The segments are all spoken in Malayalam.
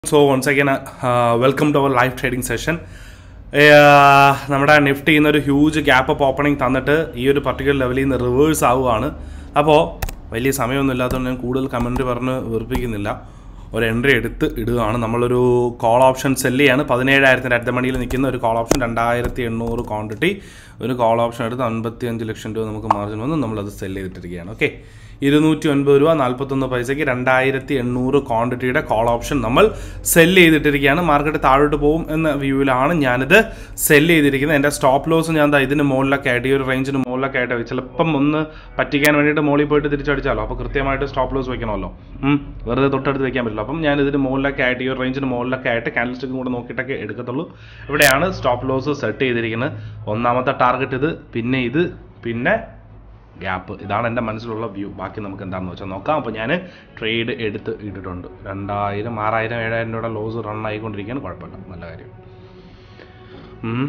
So once again welcome to our live trading session നമ്മുടെ നിഫ്റ്റി ഇന്നൊരു ഹ്യൂജ് ഗ്യാപ്പ് അപ്പ് ഓപ്പണിംഗ് തന്നിട്ട് ഈ ഒരു പർട്ടിക്കുലർ ലെവലിൽ നിന്ന് റിവേഴ്സ് ആവുകയാണ് അപ്പോൾ വലിയ സമയമൊന്നും ഇല്ലാത്തതുകൊണ്ട് ഞാൻ കൂടുതൽ കമൻറ്റ് പറഞ്ഞ് വെറുപ്പിക്കുന്നില്ല ഒരു എൻട്രി എടുത്ത് ഇടുകയാണ് നമ്മളൊരു കോൾ ഓപ്ഷൻ സെല്ല് ചെയ്യാണ് പതിനേഴായിരത്തിൻ്റെ അടുത്ത മണിയിൽ നിൽക്കുന്ന ഒരു കോൾ ഓപ്ഷൻ രണ്ടായിരത്തി എണ്ണൂറ് ക്വാണ്ടിറ്റി ഒരു കോൾ ഓപ്ഷൻ എടുത്ത് അൻപത്തി അഞ്ച് ലക്ഷം രൂപ നമുക്ക് മാർജിൻ വന്ന് നമ്മളത് സെല്ല് ചെയ്തിട്ടിരിക്കുകയാണ് ഓക്കെ ഇരുന്നൂറ്റി ഒൻപത് രൂപ നാൽപ്പത്തൊന്ന് പൈസയ്ക്ക് രണ്ടായിരത്തി എണ്ണൂറ് ക്വാണ്ടിറ്റിയുടെ കോൾ ഓപ്ഷൻ നമ്മൾ സെല്ല് ചെയ്തിട്ടിരിക്കുകയാണ് മാർക്കറ്റ് താഴോട്ട് പോകും എന്ന വ്യൂവിലാണ് ഞാനിത് സെല്ല് ചെയ്തിരിക്കുന്നത് എൻ്റെ സ്റ്റോപ്പ് ലോസ് ഞാൻ ദാ ഇതിന് മുകളിലൊക്കെ ആയിട്ട് ഈ ഒരു റേഞ്ചിന് മുകളിലൊക്കെ ആയിട്ട് ചിലപ്പം ഒന്ന് പറ്റിക്കാൻ വേണ്ടിയിട്ട് മുകളിൽ പോയിട്ട് തിരിച്ചടിച്ചാലോ അപ്പോൾ കൃത്യമായിട്ട് സ്റ്റോപ്പ് ലോസ് വെക്കണമല്ലോ ഉം. വെറുതെ തൊട്ടടുത്ത് വെക്കാൻ പറ്റില്ല അപ്പം ഞാൻ ഇതിന് മുകളിലൊക്കെ ആയിട്ട് ഈ ഒരു റേഞ്ചിന് മുകളിലൊക്കെ ആയിട്ട് ക്യാൻഡിൽ സ്റ്റിക്കും കൂടെ നോക്കിയിട്ടൊക്കെ എടുക്കത്തുള്ളൂ ഇവിടെയാണ് സ്റ്റോപ്പ് ലോസ് സെറ്റ് ചെയ്തിരിക്കുന്നത് ഒന്നാമത്തെ ടാർഗറ്റ് ഇത് പിന്നെ ഇത് പിന്നെ ഗ്യാപ്പ് ഇതാണ് എൻ്റെ മനസ്സിലുള്ള വ്യൂ ബാക്കി നമുക്ക് എന്താണെന്ന് വെച്ചാൽ നോക്കാം അപ്പോൾ ഞാൻ ട്രേഡ് എടുത്ത് ഇട്ടിട്ടുണ്ട് രണ്ടായിരം ആറായിരം ഏഴായിരം രൂപയുടെ ലോസ് റൺ ആയിക്കൊണ്ടിരിക്കുകയാണ് കുഴപ്പമില്ല നല്ല കാര്യം ഉം.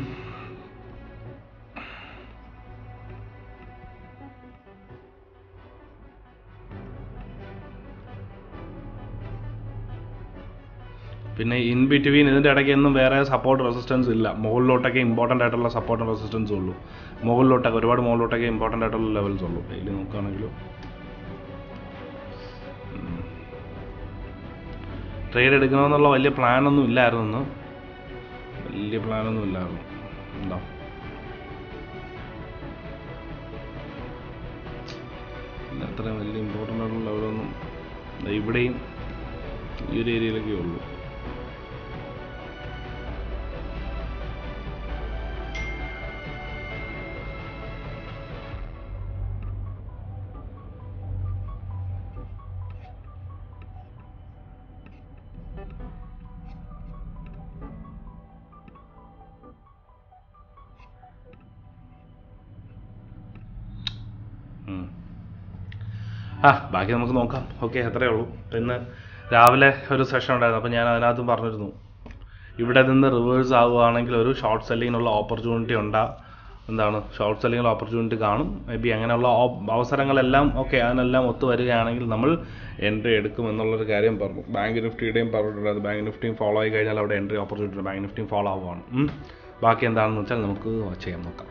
പിന്നെ ഇൻ ബിറ്റ്വീൻ ഇതിൻ്റെ ഇടയ്ക്ക് ഒന്നും വേറെ സപ്പോർട്ട് റെസിസ്റ്റൻസ് ഇല്ല മുകളിലോട്ടൊക്കെ ഇമ്പോർട്ടൻ്റ് ആയിട്ടുള്ള സപ്പോർട്ട് റെസിസ്റ്റൻസ് ഉള്ളൂ മുകളിലോട്ടൊക്കെ ഒരുപാട് മുകളിലോട്ടൊക്കെ ഇമ്പോർട്ടൻ്റ് ആയിട്ടുള്ള ലെവൽസ് ഉള്ളൂ ഡെയിലി നോക്കുകയാണെങ്കിൽ ട്രേഡ് എടുക്കണമെന്നുള്ള വലിയ പ്ലാനൊന്നും ഇല്ലായിരുന്നു ഇന്ന്. വലിയ പ്ലാനൊന്നും ഇല്ലായിരുന്നു എന്താ ഇല്ല, അത്രയും വലിയ ഇമ്പോർട്ടൻ്റ് ആയിട്ടുള്ള ലെവലൊന്നും ദാ ഇവിടെയും ഈ ഒരു ഏരിയയിലൊക്കെ ഉള്ളൂ ഉം. ആ ബാക്കി നമുക്ക് നോക്കാം ഓക്കെ അത്രേ ഉള്ളൂ ഇന്ന് രാവിലെ ഒരു സെഷൻ ഉണ്ടായിരുന്നു അപ്പോൾ ഞാൻ അതിനകത്തും പറഞ്ഞിരുന്നു ഇവിടെ നിന്ന് റിവേഴ്സ് ആവുകയാണെങ്കിൽ ഒരു ഷോർട്ട് സെല്ലിങ്ങിനുള്ള ഓപ്പർച്യൂണിറ്റി ഉണ്ടാ എന്താണ് ഷോർട്ട് സെല്ലിങ്ങിനുള്ള ഓപ്പർച്യൂണിറ്റി കാണും മേ ബി അങ്ങനെയുള്ള ഓ- അവസരങ്ങളെല്ലാം ഓക്കെ അതിനെല്ലാം ഒത്തു വരികയാണെങ്കിൽ നമ്മൾ എൻട്രി എടുക്കും എന്നുള്ളൊരു കാര്യം പറഞ്ഞു ബാങ്ക് നിഫ്റ്റിയുടെയും പറഞ്ഞിട്ടുണ്ട് ബാങ്ക് നിഫ്റ്റിയും ഫോളോ ആയി കഴിഞ്ഞാൽ അവിടെ എൻട്രി ഓപ്പർച്യൂണിറ്റി ബാങ്ക് നിഫ്റ്റിയും ഫോളോ ആവുകയാണ് ഉം. ബാക്കി എന്താണെന്ന് വെച്ചാൽ നമുക്ക് ചെയ്യാൻ നോക്കാം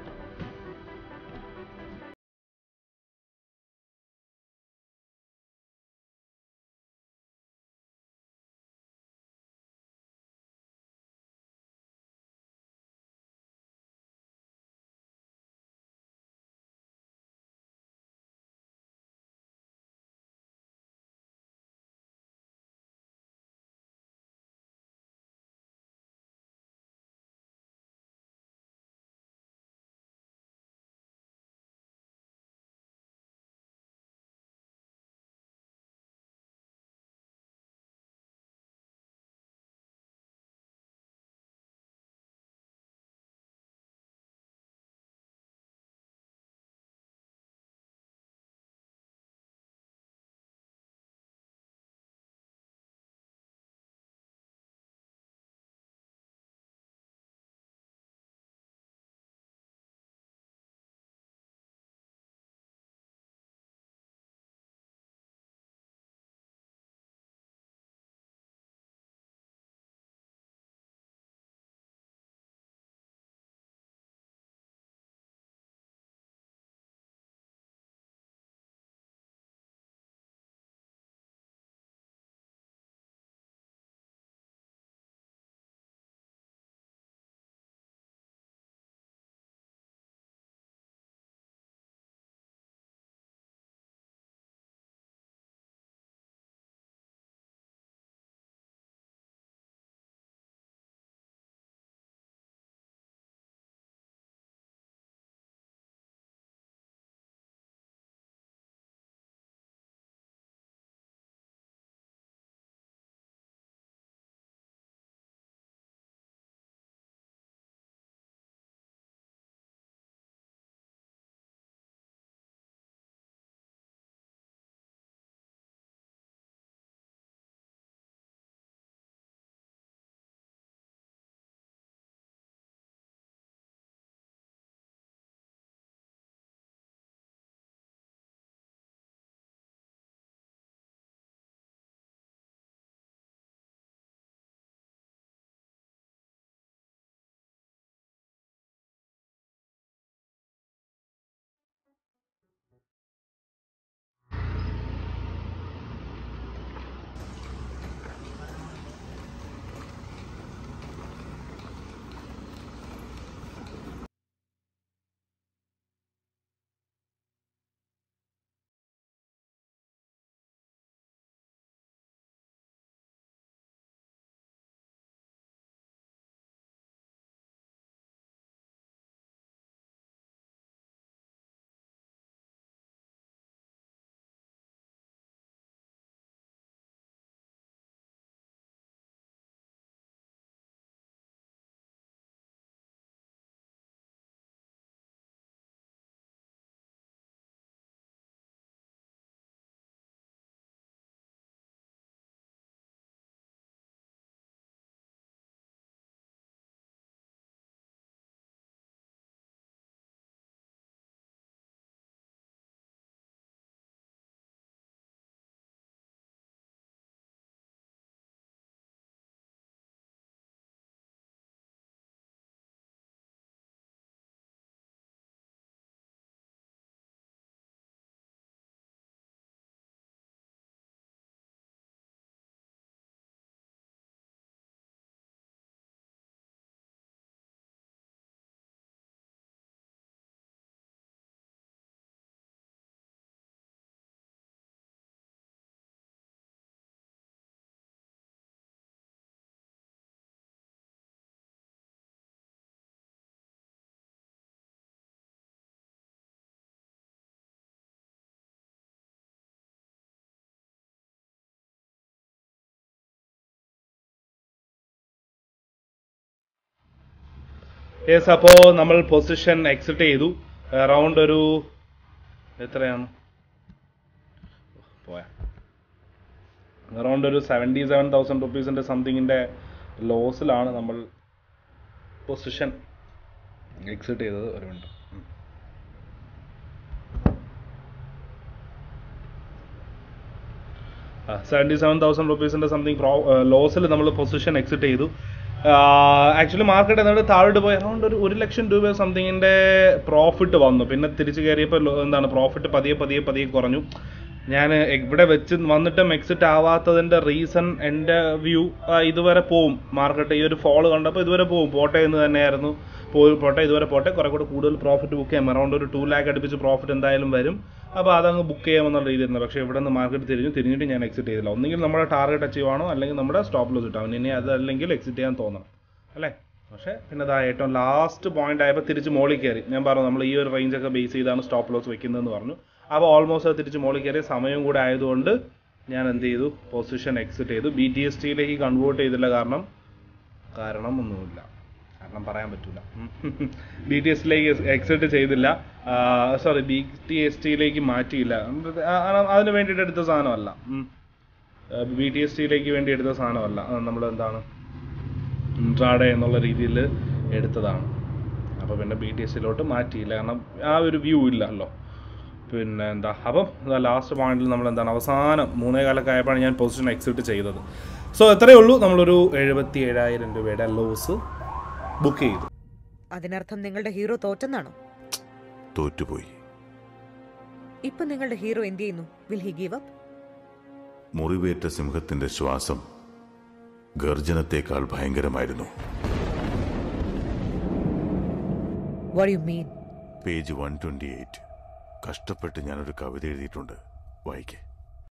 യെസ് അപ്പോൾ നമ്മൾ പൊസിഷൻ എക്സിറ്റ് ചെയ്തു അറൗണ്ട് ഒരു എത്രയാണ് പോയാ അറൗണ്ട് ഒരു സെവൻറ്റി സെവൻ തൗസൻഡ് റുപ്പീസിൻ്റെ സംതിങ്ങിൻ്റെ ലോസിലാണ് നമ്മൾ പൊസിഷൻ എക്സിറ്റ് ചെയ്തത് ഒരു മിനിറ്റ് സെവൻറ്റി സെവൻ തൗസൻഡ് റുപ്പീസിൻ്റെ സംതിങ് പ്രോ ലോസിൽ നമ്മൾ പൊസിഷൻ എക്സിറ്റ് ചെയ്തു ആക്ച്വലി മാർക്കറ്റ് എന്നിട്ട് താഴോട്ട് പോയി അറൗണ്ട് ഒരു ഒരു ലക്ഷം രൂപ സംതിങ്ങിൻ്റെ പ്രോഫിറ്റ് വന്നു പിന്നെ തിരിച്ച് കയറിയപ്പോൾ ലോ- എന്താണ് പ്രോഫിറ്റ് പതിയെ പതിയെ പതിയെ കുറഞ്ഞു ഞാൻ ഇവിടെ വെച്ച് വന്നിട്ടും എക്സിറ്റ് ആവാത്തതിൻ്റെ റീസൺ എൻ്റെ വ്യൂ ഇതുവരെ പോവും മാർക്കറ്റ് ഈ ഒരു ഫോൾ കണ്ടപ്പോൾ ഇതുവരെ പോവും പോട്ടെ എന്ന് തന്നെയായിരുന്നു പോയി പോട്ടെ ഇതുവരെ പോട്ടെ കുറെ കൂടെ കൂടുതൽ പ്രോഫിറ്റ് ബുക്ക് ചെയ്യാം അറൗണ്ട് ഒരു ടു ലാക്ക് അടുപ്പിച്ച് പ്രോഫിറ്റ് എന്തായാലും വരും അപ്പോൾ അതങ്ങ് ബുക്ക് ചെയ്യാമെന്നുള്ള രീതിയിൽ പക്ഷേ ഇവിടെ നിന്ന് മാർക്കറ്റ് തിരിഞ്ഞു തിരിഞ്ഞിട്ട് ഞാൻ എക്സിറ്റ് ചെയ്തില്ല ഒന്നെങ്കിൽ നമ്മുടെ ടാർഗറ്റ് അച്ചീവ് ആണോ അല്ലെങ്കിൽ നമ്മുടെ സ്റ്റോപ്പ് ലോസ് ഇട്ടാവും ഇനി അതല്ലെങ്കിൽ എക്സിറ്റ് ചെയ്യാൻ തോന്നണം അല്ലേ പക്ഷേ പിന്നെ അതാ ഏറ്റവും ലാസ്റ്റ് പോയിന്റ് ആയപ്പോൾ തിരിച്ച് മോളിൽ കയറി ഞാൻ പറഞ്ഞു നമ്മൾ ഈ ഒരു റേഞ്ച് ഒക്കെ ബേസ് ചെയ്താണ് സ്റ്റോപ്പ് ലോസ് വെക്കുന്നതെന്ന് പറഞ്ഞു അപ്പോൾ ഓൾമോസ്റ്റ് അത് തിരിച്ച് മോളിൽ കയറി സമയം കൂടെ ആയതുകൊണ്ട് ഞാൻ എന്ത് ചെയ്തു പൊസിഷൻ എക്സിറ്റ് ചെയ്തു ബി ടി എസ് ടിയിലേക്ക് കൺവേർട്ട് ചെയ്തില്ല കാരണം കാരണം ഒന്നുമില്ല കാരണം പറയാൻ പറ്റൂല ബി ടി എസിലേക്ക് എക്സിറ്റ് ചെയ്തില്ല സോറി ബി ടി എസ് ടിയിലേക്ക് മാറ്റിയില്ല ആ, ആ, അതിന് വേണ്ടിയിട്ട് എടുത്ത സാധനമല്ല ബി ടി എസ് ടിയിലേക്ക് വേണ്ടി എടുത്ത സാധനമല്ല നമ്മൾ എന്താണ് ഇൻട്രാഡേ എന്നുള്ള രീതിയിൽ എടുത്തതാണ് അപ്പോൾ പിന്നെ ബി ടി എസിലോട്ട് മാറ്റിയില്ല കാരണം ആ ഒരു വ്യൂ ഇല്ലല്ലോ പിന്നെ എന്താ അപ്പം ലാസ്റ്റ് പോയിന്റിൽ നമ്മൾ എന്താണ് അവസാനം മൂന്നേ കാലൊക്കെ ആയപ്പോഴാണ് ഞാൻ പൊസിഷൻ എക്സിറ്റ് ചെയ്തത് സോ എത്രയേ ഉള്ളൂ നമ്മളൊരു എഴുപത്തി ഏഴായിരം രൂപയുടെ ലോസ് ബുക്ക് ചെയ്തു അതിനർത്ഥം നിങ്ങളുടെ ഹീറോ തോറ്റെന്നാണോ തോറ്റുപോയി ഇപ്പൊ നിങ്ങളുടെ ഹീറോ എന്ത് ചെയ്യുന്നു വിൽ ഹി ഗീവ് അപ്പ് മുറിവേറ്റ സിംഹത്തിന്റെ ശ്വാസം ഗർജനത്തേക്കാൾ ഭയങ്കരമായിരുന്നു what you mean page one twenty eight കഷ്ടപ്പെട്ട് ഞാനൊരു കവിത എഴുതിയിട്ടുണ്ട് വായിക്കേ